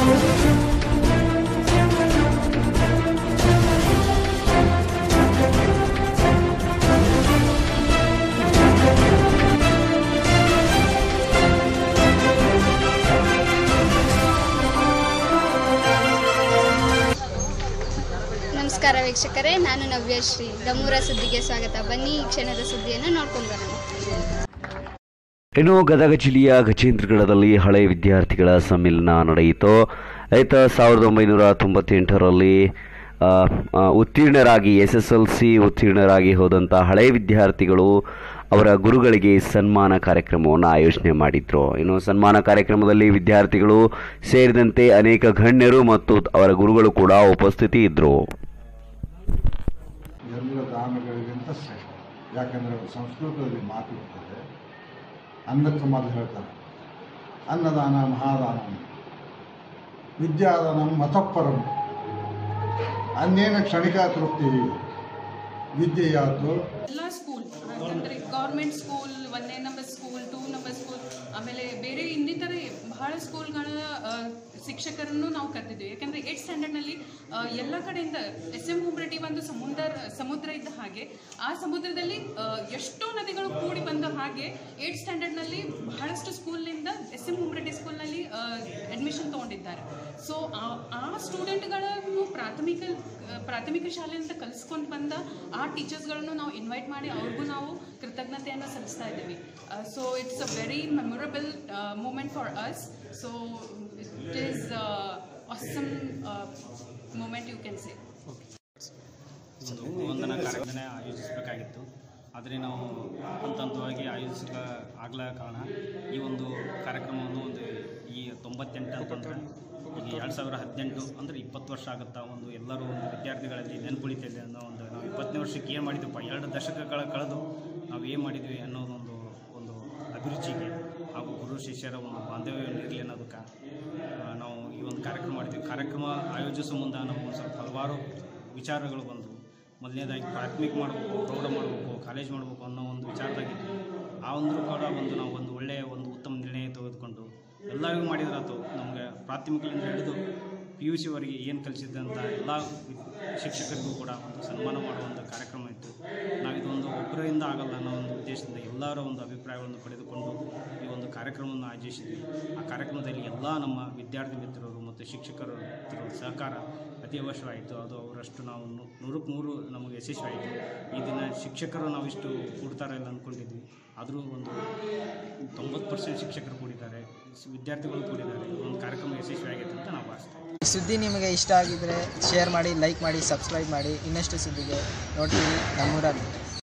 ನಮಸ್ಕಾರ ವೀಕ್ಷಕರೇ ನಾನು ನವ್ಯಶ್ರೀ ದಮೂರ ಸುದ್ದಿಗೆ ಸ್ವಾಗತ ಬನ್ನಿ ಈ ಕ್ಷಣದ ಸುದ್ದಿಯನ್ನು ನೋಡ್ಕೊಂಡು ಬರೋಣ ಇನ್ನು ಗದಗ ಜಿಲ್ಲೆಯ ಗಜೇಂದ್ರಗಢದಲ್ಲಿ ಹಳೆ ವಿದ್ಯಾರ್ಥಿಗಳ ಸಮ್ಮಿಲನ ನಡೆಯಿತು ಆಯ್ತ ಸಾವಿರದ ಒಂಬೈನೂರ ತೊಂಬತ್ತೆಂಟರಲ್ಲಿ ಆ, ಆ, ಉತ್ತೀರ್ಣರಾಗಿ ಎಸ್ ಎಸ್ ಎಲ್ ಸಿ ಉತ್ತೀರ್ಣರಾಗಿ ಹೋದಂಥ ಹಳೆ ವಿದ್ಯಾರ್ಥಿಗಳು ಅವರ ಗುರುಗಳಿಗೆ ಸನ್ಮಾನ ಕಾರ್ಯಕ್ರಮವನ್ನು ಆಯೋಜನೆ ಮಾಡಿದ್ರು ಇನ್ನು ಸನ್ಮಾನ ಕಾರ್ಯಕ್ರಮದಲ್ಲಿ ವಿದ್ಯಾರ್ಥಿಗಳು ಸೇರಿದಂತೆ ಅನೇಕ ಗಣ್ಯರು ಮತ್ತು ಅವರ ಗುರುಗಳು ಕೂಡ ಉಪಸ್ಥಿತಿ ಇದ್ದರು ಎಲ್ಲ ದಾನಗಳಿಗಿಂತ ಶ್ರೇಷ್ಠ ಯಾಕಂದರೆ ಸಂಸ್ಕೃತದಲ್ಲಿ ಮಾತು ಇರ್ತದೆ ಅನ್ನಕ್ಕೆ ಮೊದಲು ಹೇಳ್ತಾರೆ ಅನ್ನದಾನ ಮಹಾದಾನ ವಿದ್ಯಾದಾನ ಮತಪರಂ ಅನ್ನೇನ ಕ್ಷಣಿಕ ತೃಪ್ತಿ ವಿದ್ಯೆಯಾತು ಎಲ್ಲ ಸ್ಕೂಲ್ ಅಂದರೆ ಗೌರ್ಮೆಂಟ್ ಸ್ಕೂಲ್ ಒಂದನೇ number school two number school ಆಮೇಲೆ ಬೇರೆ ಇನ್ನಿತರ ಬಹಳ ಸ್ಕೂಲ್ಗಳ ಆ, ಶಿಕ್ಷಕರನ್ನು ನಾವು ಕರೆದಿದ್ವಿ ಯಾಕಂದರೆ ಏಟ್ ಸ್ಟ್ಯಾಂಡರ್ಡ್ನಲ್ಲಿ ಎಲ್ಲ ಕಡೆಯಿಂದ ಎಸ್ ಎಂ ಹುಮ್ರೆಡ್ಡಿ ಒಂದು ಸಮುದ್ರ ಸಮುದ್ರ ಇದ್ದ ಹಾಗೆ ಆ ಸಮುದ್ರದಲ್ಲಿ ಆ, ಎಷ್ಟೋ ನದಿಗಳು ಕೂಡಿ ಬಂದ ಹಾಗೆ ಏಟ್ ಸ್ಟ್ಯಾಂಡರ್ಡ್ನಲ್ಲಿ ಬಹಳಷ್ಟು ಸ್ಕೂಲ್ನಿಂದ ಎಸ್ ಎಂ ಹುಮ್ರೆಡ್ಡಿ ಸ್ಕೂಲ್ನಲ್ಲಿ ಅಡ್ಮಿಷನ್ ತೊಗೊಂಡಿದ್ದಾರೆ ಸೊ ಆ ಸ್ಟೂಡೆಂಟ್ಗಳನ್ನು ಪ್ರಾಥಮಿಕ ಆ, ಪ್ರಾಥಮಿಕ ಶಾಲೆಯಿಂದ ಕಲಿಸ್ಕೊಂಡು ಬಂದ ಆ ಟೀಚರ್ಸ್ಗಳನ್ನು ನಾವು ಇನ್ವೈಟ್ ಮಾಡಿ ಅವ್ರಿಗೂ ನಾವು ಕೃತಜ್ಞತೆಯನ್ನು ಸಲ್ಲಿಸ್ತಾ ಇದ್ದೀವಿ so it's a very memorable moment for us so it is awesome moment you can say ಒಂದು ವಂದನಾ ಕಾರ್ಯಕ್ರಮ ಆಯೋಜಿಸಬೇಕಾಗಿತ್ತು ಆದರೆ ನಾವು ಹಂತ ಹಂತವಾಗಿ ಆಯೋಜಿಸಕ ಆಗಲ ಕಾರಣ ಈ ಒಂದು ಕಾರ್ಯಕ್ರಮವನ್ನು ಒಂದು ಈ ತೊಂಬತ್ತೆಂಟು ಅಂತಂದರೆ ಈಗ ಎರಡು ಸಾವಿರ ಹದಿನೆಂಟು ಅಂದರೆ ಇಪ್ಪತ್ತು ವರ್ಷ ಆಗುತ್ತಾ ಒಂದು ಎಲ್ಲರೂ ಒಂದು ವಿದ್ಯಾರ್ಥಿಗಳಲ್ಲಿ ನೆನ್ಪುಳಿತಿದೆ ಅನ್ನೋ ಒಂದು ನಾವು ಇಪ್ಪತ್ತನೇ ವರ್ಷಕ್ಕೆ ಏನು ಮಾಡಿದ್ವಪ್ಪ ಎರಡು ದಶಕಗಳ ಕಳೆದು ನಾವು ಏನು ಮಾಡಿದ್ವಿ ಅನ್ನೋದೊಂದು ಒಂದು ಅಭಿರುಚಿಗೆ ಹಾಗೂ ಗುರು ಶಿಷ್ಯರ ಒಂದು ಬಾಂಧವ್ಯ ಇರಲಿ ಅನ್ನೋದಕ್ಕೆ ಆ, ನಾವು ಈ ಒಂದು ಕಾರ್ಯಕ್ರಮ ಮಾಡಿದ್ವಿ ಕಾರ್ಯಕ್ರಮ ಆಯೋಜಿಸೋ ಮುಂದೆ ನಾವು ಒಂದು ಸ್ವಲ್ಪ ಹಲವಾರು ವಿಚಾರಗಳು ಬಂದವು ಮೊದಲನೇದಾಗಿ ಪ್ರಾಥಮಿಕ ಮಾಡಬೇಕು ಪ್ರೌಢ ಮಾಡಬೇಕು ಕಾಲೇಜ್ ಮಾಡಬೇಕು ಅನ್ನೋ ಒಂದು ವಿಚಾರದಾಗಿತ್ತು ಆ ಒಂದು ಕೂಡ ಒಂದು ನಾವು ಒಂದು ಒಳ್ಳೆಯ ಒಂದು ಉತ್ತಮ ನಿರ್ಣಯ ತೆಗೆದುಕೊಂಡು ಎಲ್ಲರಿಗೂ ಮಾಡಿದ್ರಾತು ನಮಗೆ ಪ್ರಾಥಮಿಕದಿಂದ ಹಿಡಿದು ಪಿ ಯು ಸಿವರೆಗೆ ಏನು ಕಲಿಸಿದ್ದಂಥ ಎಲ್ಲ ವಿ- ಶಿಕ್ಷಕರಿಗೂ ಕೂಡ ಒಂದು ಸನ್ಮಾನ ಮಾಡುವಂಥ ಕಾರ್ಯಕ್ರಮ ಇತ್ತು ನಾವಿದು ಒಂದು ಒಬ್ಬರಿಂದ ಆಗಲ್ಲ ಅನ್ನೋ ಒಂದು ಉದ್ದೇಶದಿಂದ ಎಲ್ಲರ ಒಂದು ಅಭಿಪ್ರಾಯಗಳನ್ನು ಪಡೆದುಕೊಂಡು ಈ ಒಂದು ಕಾರ್ಯಕ್ರಮವನ್ನು ಆಯೋಜಿಸಿದ್ವಿ ಆ ಕಾರ್ಯಕ್ರಮದಲ್ಲಿ ಎಲ್ಲ ನಮ್ಮ ವಿದ್ಯಾರ್ಥಿ ಮಿತ್ರರು ಮತ್ತು ಶಿಕ್ಷಕರ ಮಿತ್ರರ ಸಹಕಾರ ಅತಿ ಅವಶ್ಯವಾಯಿತು ಅದು ಅವರಷ್ಟು ನಾವು ನೂ- ನೂರಕ್ಕೆ ನೂರು ನಮಗೆ ಯಶಸ್ವಿಯಾಯಿತು ಈ ದಿನ ಶಿಕ್ಷಕರು ನಾವು ಇಷ್ಟು ಕೂಡ್ತಾರೆ ಇಲ್ಲ ಅಂದ್ಕೊಂಡಿದ್ವಿ ಆದರೂ ಒಂದು ತೊಂಬತ್ತು ಪರ್ಸೆಂಟ್ ಶಿಕ್ಷಕರು ಕೂಡಿದ್ದಾರೆ ವಿದ್ಯಾರ್ಥಿಗಳು ಕೂಡಿದ್ದಾರೆ ಒಂದು ಕಾರ್ಯಕ್ರಮ ಯಶಸ್ವಿಯಾಗೈತೆ ಅಂತ ನಾವು ಭಾವಿಸ್ತೀವಿ ಈ ಸುದ್ದಿ ನಿಮಗೆ ಇಷ್ಟ ಆಗಿದ್ದರೆ ಶೇರ್ ಮಾಡಿ ಲೈಕ್ ಮಾಡಿ ಸಬ್ಸ್ಕ್ರೈಬ್ ಮಾಡಿ ಇನ್ನಷ್ಟು ಸುದ್ದಿಗೆ ನೋಡ್ತೀವಿ ನಮ್ಮೂರಲ್ಲಿ